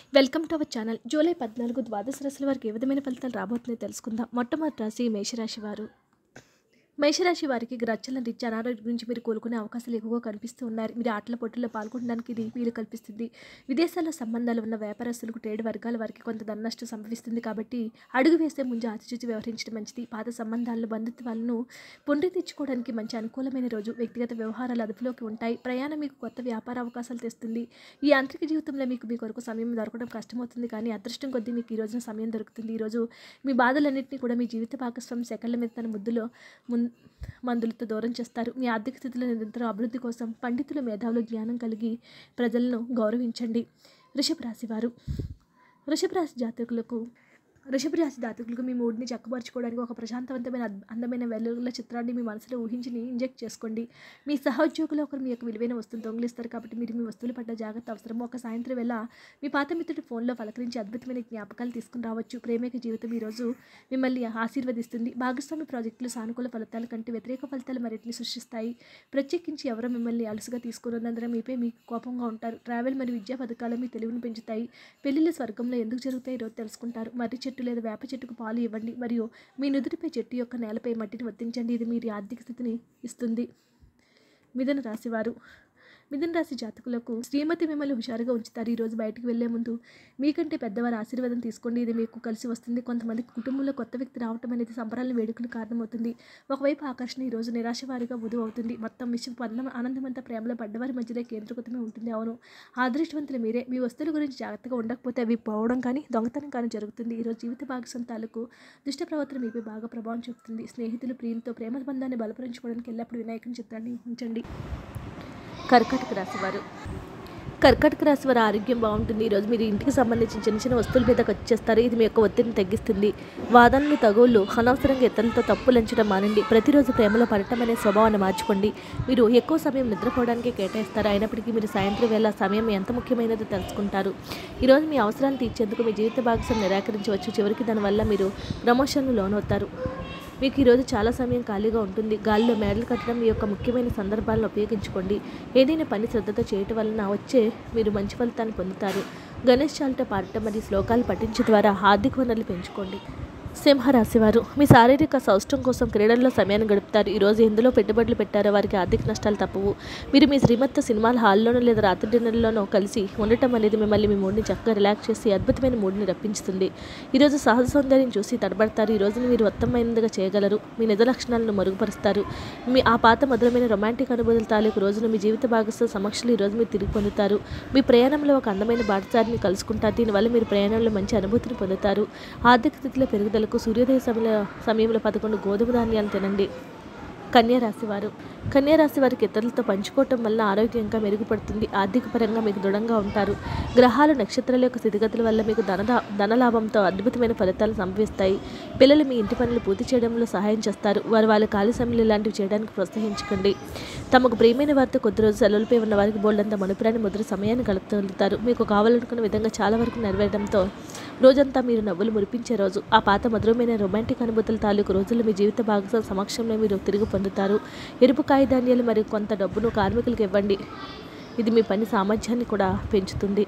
welcome to our channel July పద్నాలుగు ద్వాదశ రాశుల వారికి ఏ విధమైన ఫలితాలు రాబోతున్నాయో తెలుసుకుందాం మొట్టమొదటి రాశి మేషరాశి వారు మేషరాశి వారికి గ్రచ్చల రీత్యా అనారోగ్యం గురించి మీరు కోలుకునే అవకాశాలు ఎక్కువగా కనిపిస్తూ ఉన్నారు మీరు ఆటల పోటీల్లో పాల్గొనడానికి ఇది వీలు కల్పిస్తుంది విదేశాల్లో సంబంధాలు ఉన్న వ్యాపారస్తులకు ట్రేడ్ వర్గాల వారికి కొంత ధన నష్టం సంభవిస్తుంది కాబట్టి అడుగు వేసే ముందు ఆచిచూచి వ్యవహరించడం మంచిది పాత సంబంధాలను బంధుత్వాలను పునరి తెచ్చుకోవడానికి మంచి అనుకూలమైన రోజు వ్యక్తిగత వ్యవహారాలు అదుపులోకి ఉంటాయి ప్రయాణం మీకు కొత్త వ్యాపార అవకాశాలు తెస్తుంది ఈ యాంత్రిక జీవితంలో మీకు మీ కొరకు సమయం దొరకడం కష్టమవుతుంది కానీ అదృష్టం కొద్దీ మీకు ఈ రోజున సమయం దొరుకుతుంది ఈరోజు మీ బాధలన్నింటినీ కూడా మీ జీవిత భాగస్వామి సెకండ్ల మీద తన ముద్దులో మున్ మందులతో దూరం చేస్తారు మీ ఆర్థిక స్థితిలో నిరంతరం అభివృద్ధి కోసం పండితుల మేధావులు జ్ఞానం కలిగి ప్రజలను గౌరవించండి వృషభ రాశి వారు వృషభ రాశి జాతకులకు వృషభ రాశి జాతకులకు మీ మూడ్ని చక్కబరుచుకోవడానికి ఒక ప్రశాంతవంతమైన అద్- అందమైన వెలుగుల చిత్రాన్ని మీ మనసులో ఊహించి ఇంజెక్ట్ చేసుకోండి మీ సహోద్యోగులు ఒకరు మీ యొక్క విలువైన వస్తువులు దొంగిలిస్తారు కాబట్టి మీరు మీ వస్తువుల పట్ల జాగ్రత్త అవసరం ఒక సాయంత్రం వేళ మీ పాత మిత్రుడి ఫోన్లో పలకరించి అద్భుతమైన జ్ఞాపకాలు తీసుకుని రావచ్చు ప్రేమిక జీవితం ఈరోజు మిమ్మల్ని ఆశీర్వదిస్తుంది భాగస్వామి ప్రాజెక్టులు సానుకూల ఫలితాల కంటే వ్యతిరేక ఫలితాలు మరిటిని సృష్టిస్తాయి ప్రత్యేకించి ఎవరో మిమ్మల్ని అలసుగా తీసుకున్నందున మీపై మీకు కోపంగా ఉంటారు ట్రావెల్ మరియు విద్యా పథకాలు మీ తెలివిని పెంచుతాయి పెళ్లిళ్ళు స్వర్గంలో ఎందుకు జరుగుతాయి ఈరోజు తెలుసుకుంటారు మర్రి చెట్టు లేదా వేప చెట్టుకు పాలు ఇవ్వండి మరియు మీ నుదుటిపై చెట్టు యొక్క నేలపై మట్టిని వర్తించండి ఇది మీ ఆర్థిక స్థితిని ఇస్తుంది మిథున రాశివారు మిథున రాశి జాతకులకు శ్రీమతి మిమ్మల్ని హుషారుగా ఉంచుతారు ఈరోజు బయటికి వెళ్లే ముందు మీకంటే పెద్దవారి ఆశీర్వాదం తీసుకోండి ఇది మీకు కలిసి వస్తుంది కొంతమందికి కుటుంబంలో కొత్త వ్యక్తి రావటం అనేది సంబరాలను వేడుకలు కారణమవుతుంది ఒకవైపు ఆకర్షణ ఈ రోజు నిరాశవారిగా వధువు అవుతుంది మొత్తం విషయం పన్నం ఆనందమంతా ప్రేమలో పడ్డవారి మధ్యలో కేంద్రీకృతమే ఉంటుంది అవును అదృష్టవంతులు మీరే మీ వస్తువుల గురించి జాగ్రత్తగా ఉండకపోతే అవి పోవడం కానీ దొంగతనం కానీ జరుగుతుంది ఈరోజు జీవిత భాగస్వామి తాలూకు దుష్ట ప్రవర్తన మీపై బాగా ప్రభావం చూపుతుంది స్నేహితులు ప్రియులతో ప్రేమ బంధాన్ని బలపరించుకోవడానికి ఎల్లప్పుడూ వినాయకుని చిత్రాన్ని ఉంచండి కర్కాటక రాశివారు కర్కాటక రాశి వారి ఆరోగ్యం బాగుంటుంది ఈరోజు మీరు ఇంటికి సంబంధించిన చిన్న చిన్న వస్తువుల మీద ఖర్చు చేస్తారు ఇది మీ యొక్క ఒత్తిడిని తగ్గిస్తుంది వాదనలు తగుళ్ళు అనవసరంగా ఇతరులతో తప్పులంచడం మానండి ప్రతిరోజు ప్రేమలో పడటం అనే స్వభావాన్ని మార్చుకోండి మీరు ఎక్కువ సమయం నిద్రపోవడానికి కేటాయిస్తారు అయినప్పటికీ మీరు సాయంత్రం వేళ సమయం ఎంత ముఖ్యమైనదో తెలుసుకుంటారు ఈరోజు మీ అవసరాలు తీర్చేందుకు మీ జీవిత భాగస్వామి నిరాకరించవచ్చు చివరికి దానివల్ల మీరు ప్రమోషన్లు లోనవుతారు మీకు ఈరోజు చాలా సమయం ఖాళీగా ఉంటుంది గాలిలో మేడలు కట్టడం మీ యొక్క ముఖ్యమైన సందర్భాలను ఉపయోగించుకోండి ఏదైనా పని శ్రద్ధతో చేయటం వలన వచ్చే మీరు మంచి ఫలితాన్ని పొందుతారు గణేష్ చాలతో పాడటం మరియు శ్లోకాలు పఠించడం ద్వారా ఆర్థిక వనరులు పెంచుకోండి సింహరాశివారు మీ శారీరక సౌష్టం కోసం క్రీడల్లో సమయాన్ని గడుపుతారు ఈరోజు ఎందులో పెట్టుబడులు పెట్టారో వారికి ఆర్థిక నష్టాలు తప్పవు మీరు మీ శ్రీమత్త సినిమాల హాల్లోనో లేదా రాత్రి డిన్నర్లోనో కలిసి ఉండటం అనేది మిమ్మల్ని మీ మూడ్ని చక్కగా రిలాక్స్ చేసి అద్భుతమైన మూడ్ని రప్పించుతుంది ఈరోజు సహజ సౌందర్యం చూసి తడబడతారు ఈ రోజుని మీరు ఉత్తమమైనదిగా చేయగలరు మీ నిజ లక్షణాలను మరుగుపరుస్తారు మీ ఆ పాత మధురమైన రొమాంటిక్ అనుభూతుల తాలూకు రోజున మీ జీవిత భాగస్వామి సమక్షంలో ఈరోజు మీరు తిరిగి పొందుతారు మీ ప్రయాణంలో ఒక అందమైన బాటసారిని కలుసుకుంటారు దీనివల్ల మీరు ప్రయాణంలో మంచి అనుభూతిని పొందుతారు ఆర్థిక స్థితిలో పెరుగుదలకు సూర్యోదయ సమయంలో సమయంలో పదకొండు గోధుమ ధాన్యాలు తినండి కన్యా రాశి వారు కన్యా రాశి వారికి ఇతరులతో పంచుకోవటం వల్ల ఆరోగ్యంగా మెరుగుపడుతుంది ఆర్థిక పరంగా మీకు దృఢంగా ఉంటారు గ్రహాలు నక్షత్రాల యొక్క స్థితిగతుల వల్ల మీకు ధన ధనలాభంతో అద్భుతమైన ఫలితాలు సంభవిస్తాయి పిల్లలు మీ ఇంటి పనులు పూర్తి చేయడంలో సహాయం చేస్తారు వారు వాళ్ళ ఖాళీ సమయంలో ఇలాంటివి చేయడానికి ప్రోత్సహించకండి తమకు ప్రియమైన వారితో కొద్ది రోజు సెలవులపై ఉన్న వారికి బోల్డంత మనుపురాని ముద్ర సమయాన్ని గడుపుతూ మీకు కావాలనుకున్న విధంగా చాలా వరకు నెరవేరడంతో రోజంతా మీరు నవ్వులు మురిపించే రోజు ఆ పాత మధురమైన రొమాంటిక్ అనుభూతుల తాలూకు రోజులు మీ జీవిత భాగస్వామి సమక్షంలో మీరు తిరిగి పొందుతారు ఎరుపు కాగితాన్యాలు మరియు కొంత డబ్బును కార్మికులకు ఇవ్వండి ఇది మీ పని సామర్థ్యాన్ని కూడా పెంచుతుంది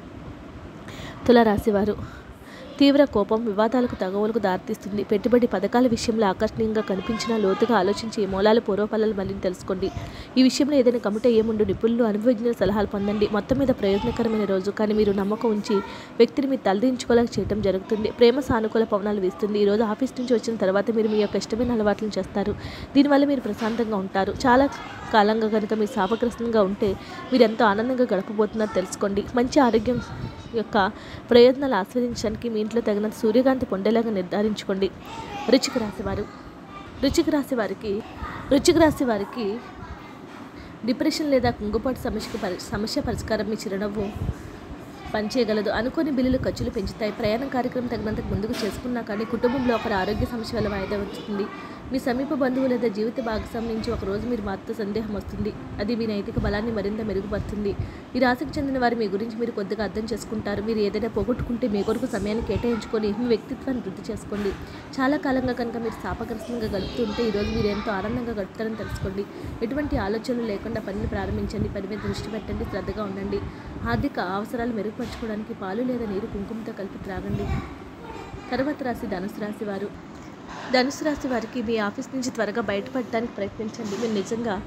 తులారాశివారు తీవ్ర కోపం వివాదాలకు తగవులకు దారితీస్తుంది పెట్టుబడి పథకాల విషయంలో ఆకర్షణీయంగా కనిపించినా లోతుగా ఆలోచించి ఈ మూలాల పూర్వఫలాలు మళ్ళీ తెలుసుకోండి ఈ విషయంలో ఏదైనా కమిటీ ఏముండు నిపుణులు అనుభవజ్ఞుల సలహాలు పొందండి మొత్తం మీద ప్రయోజనకరమైన రోజు కానీ మీరు నమ్మకం ఉంచి వ్యక్తిని మీరు తలదించుకోలేక చేయడం జరుగుతుంది ప్రేమ సానుకూల పవనాలు వీస్తుంది ఈ రోజు ఆఫీస్ నుంచి వచ్చిన తర్వాత మీరు మీ యొక్క ఇష్టమైన అలవాట్లను చేస్తారు దీనివల్ల మీరు ప్రశాంతంగా ఉంటారు చాలా కాలంగా కనుక మీరు శాపగ్రస్తంగా ఉంటే మీరు ఎంతో ఆనందంగా గడపబోతున్నారో తెలుసుకోండి మంచి ఆరోగ్యం యొక్క ప్రయోజనాలు ఆస్వాదించడానికి మీ ఇంట్లో తగినంత సూర్యకాంతి పొందేలాగా నిర్ధారించుకోండి రుచిక రాశి వారు రుచిక రాశి వారికి రుచిక రాశి వారికి డిప్రెషన్ లేదా కుంగుపాటు సమస్యకు పరి సమస్య పరిష్కారం మీ చిరునవ్వు పనిచేయగలదు అనుకోని బిల్లులు ఖర్చులు పెంచుతాయి ప్రయాణం కార్యక్రమం తగినంత ముందుకు చేసుకున్నా కానీ కుటుంబంలో ఒకరి ఆరోగ్య సమస్య వల్ల వాయిదా వస్తుంది మీ సమీప బంధువు లేదా జీవిత భాగస్వామి నుంచి ఒక రోజు మీరు మాతో సందేహం వస్తుంది అది మీ నైతిక బలాన్ని మరింత మెరుగుపరుస్తుంది ఈ రాశికి చెందిన వారు మీ గురించి మీరు కొద్దిగా అర్థం చేసుకుంటారు మీరు ఏదైనా పోగొట్టుకుంటే మీ కొరకు సమయాన్ని కేటాయించుకొని మీ వ్యక్తిత్వాన్ని వృద్ధి చేసుకోండి చాలా కాలంగా కనుక మీరు శాపగ్రస్తంగా గడుపుతుంటే ఈరోజు మీరు ఎంతో ఆనందంగా గడుపుతారని తెలుసుకోండి ఎటువంటి ఆలోచనలు లేకుండా పనిని ప్రారంభించండి పని మీద దృష్టి పెట్టండి శ్రద్ధగా ఉండండి ఆర్థిక అవసరాలు మెరుగుపరచుకోవడానికి పాలు లేదా నీరు కుంకుమతో కలిపి త్రాగండి తర్వాత రాశి ధనుసు రాశి వారు ధనుసు రాశి వారికి మీ ఆఫీస్ నుంచి త్వరగా బయటపడడానికి ప్రయత్నించండి మీరు నిజంగా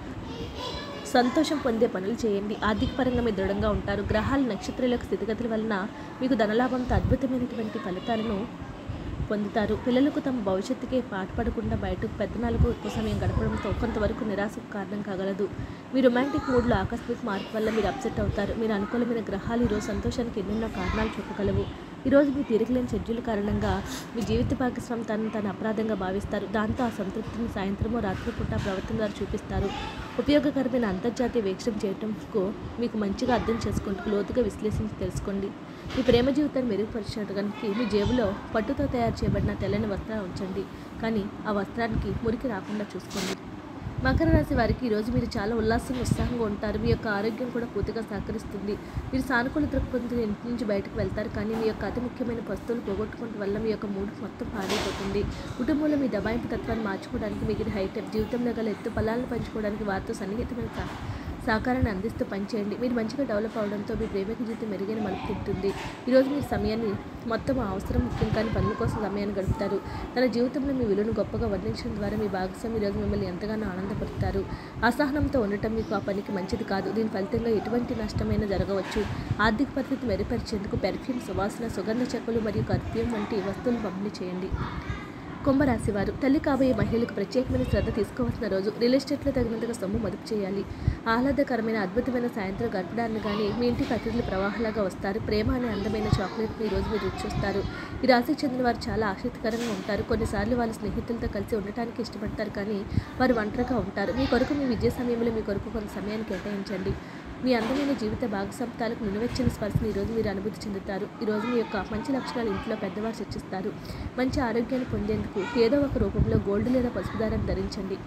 సంతోషం పొందే పనులు చేయండి ఆర్థిక పరంగా మీరు దృఢంగా ఉంటారు గ్రహాల నక్షత్రాల యొక్క స్థితిగతుల వలన మీకు ధనలాభంతో అద్భుతమైనటువంటి ఫలితాలను పొందుతారు పిల్లలకు తమ భవిష్యత్తుకే పాటుపడకుండా బయటకు పెద్దనాలకు ఎక్కువ సమయం గడపడంతో కొంతవరకు నిరాశకు కారణం కాగలదు మీ రొమాంటిక్ మూడ్లో ఆకస్మిక మార్పు వల్ల మీరు అప్సెట్ అవుతారు మీరు అనుకూలమైన గ్రహాలు ఈరోజు సంతోషానికి ఎన్నెన్నో కారణాలు చెప్పగలవు ఈరోజు మీ తీరికలేని షెడ్యూల్ కారణంగా మీ జీవిత భాగస్వామి తనను తన అపరాధంగా భావిస్తారు దాంతో ఆ సంతృప్తిని సాయంత్రమో రాత్రిపూట ప్రవర్తన ద్వారా చూపిస్తారు ఉపయోగకరమైన అంతర్జాతీయ వీక్షణ చేయడంకు మీకు మంచిగా అర్థం చేసుకుంటూ లోతుగా విశ్లేషించి తెలుసుకోండి మీ ప్రేమ జీవితాన్ని మెరుగుపరచడానికి మీ జేబులో పట్టుతో తయారు చేయబడిన తెల్లని వస్త్రాలు ఉంచండి కానీ ఆ వస్త్రానికి మురికి రాకుండా చూసుకోండి మకర రాశి వారికి ఈరోజు మీరు చాలా ఉల్లాసంగా ఉత్సాహంగా ఉంటారు మీ యొక్క ఆరోగ్యం కూడా పూర్తిగా సహకరిస్తుంది మీరు సానుకూల దృక్పథంతో ఇంటి నుంచి బయటకు వెళ్తారు కానీ మీ యొక్క అతి ముఖ్యమైన వస్తువులు పోగొట్టుకోవడం వల్ల మీ యొక్క మూడు మొత్తం పాడైపోతుంది కుటుంబంలో మీ దబాయింపు తత్వాన్ని మార్చుకోవడానికి మీకు హైటెక్ జీవితంలో గల ఎత్తు ఫలాలను పంచుకోవడానికి వారితో సన్నిహితమైన సహ- సహకారాన్ని అందిస్తూ పనిచేయండి మీరు మంచిగా డెవలప్ అవడంతో మీ ప్రేమిక జీవితం మెరుగైన మలుపు తింటుంది ఈరోజు మీరు సమయాన్ని మొత్తం ఆ అవసరం ముఖ్యం కానీ పనుల కోసం సమయాన్ని గడుపుతారు తన జీవితంలో మీ విలువను గొప్పగా వర్ణించడం ద్వారా మీ భాగస్వామి ఈరోజు మిమ్మల్ని ఎంతగానో ఆనందపరుస్తారు అసహనంతో ఉండటం మీకు ఆ పనికి మంచిది కాదు దీని ఫలితంగా ఎటువంటి నష్టమైనా జరగవచ్చు ఆర్థిక పరిస్థితి మెరుగుపరిచేందుకు పెర్ఫ్యూమ్ సువాసన సుగంధ చెక్కలు మరియు కర్ఫ్యూమ్ వంటి వస్తువులు పంపిణీ చేయండి కుంభరాశి వారు తల్లి కాబోయే మహిళలకు ప్రత్యేకమైన శ్రద్ధ తీసుకోవాల్సిన రోజు రియల్ ఎస్టేట్లో తగినంతగా సొమ్ము మదుపు చేయాలి ఆహ్లాదకరమైన అద్భుతమైన సాయంత్రం గడపడాన్ని కానీ మీ ఇంటికి అతిథులు ప్రవాహంలాగా వస్తారు ప్రేమ అనే అందమైన చాక్లెట్ని ఈ రోజు మీరు రుచి చూస్తారు ఈ రాశికి చెందిన వారు చాలా ఆసక్తికరంగా ఉంటారు కొన్నిసార్లు వాళ్ళ స్నేహితులతో కలిసి ఉండటానికి ఇష్టపడతారు కానీ వారు ఒంటరిగా ఉంటారు మీ కొరకు మీ విద్యా సమయంలో మీ కొరకు కొంత సమయాన్ని కేటాయించండి మీ అందమైన జీవిత భాగస్వామ్యాలకు నిలువెచ్చని స్పర్శను ఈరోజు మీరు అనుభూతి చెందుతారు ఈరోజు మీ యొక్క మంచి లక్షణాలు ఇంట్లో పెద్దవారు చర్చిస్తారు మంచి ఆరోగ్యాన్ని పొందేందుకు ఏదో ఒక రూపంలో గోల్డ్ లేదా పసుపు దారాన్ని ధరించండి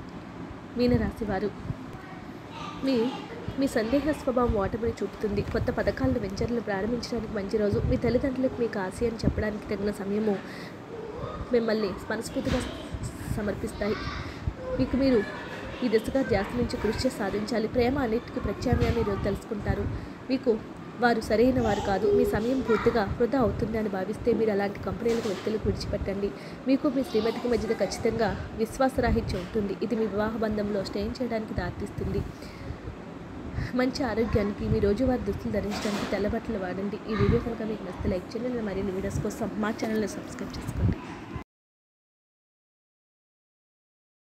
మీనరాశి వారు మీ మీ సందేహ స్వభావం ఓటమిని చూపుతుంది కొత్త పథకాలను వెంచర్లు ప్రారంభించడానికి మంచి రోజు మీ తల్లిదండ్రులకు మీకు ఆశయం చెప్పడానికి తగిన సమయము మిమ్మల్ని మనస్ఫూర్తిగా సమర్పిస్తాయి మీకు మీరు ఈ దిశగా ధ్యాస నుంచి కృషి చేసి సాధించాలి ప్రేమ అన్నిటికీ ప్రత్యామ్నాయాన్ని ఈరోజు తెలుసుకుంటారు మీకు వారు సరైన వారు కాదు మీ సమయం పూర్తిగా వృధా అవుతుంది అని భావిస్తే మీరు అలాంటి కంపెనీలకు వ్యక్తులకు విడిచిపెట్టండి మీకు మీ శ్రీమతికి మధ్య ఖచ్చితంగా విశ్వాసరాహిత్యం ఉంటుంది ఇది మీ వివాహ బంధంలో స్టేన్ చేయడానికి దారితీస్తుంది మంచి ఆరోగ్యానికి మీ రోజువారీ దుస్తులు ధరించడానికి తెల్ల బట్టలు వాడండి ఈ వీడియో కనుక మీకు నచ్చితే లైక్ చేయండి మరిన్ని వీడియోస్ కోసం మా ఛానల్ని సబ్స్క్రైబ్ చేసుకోండి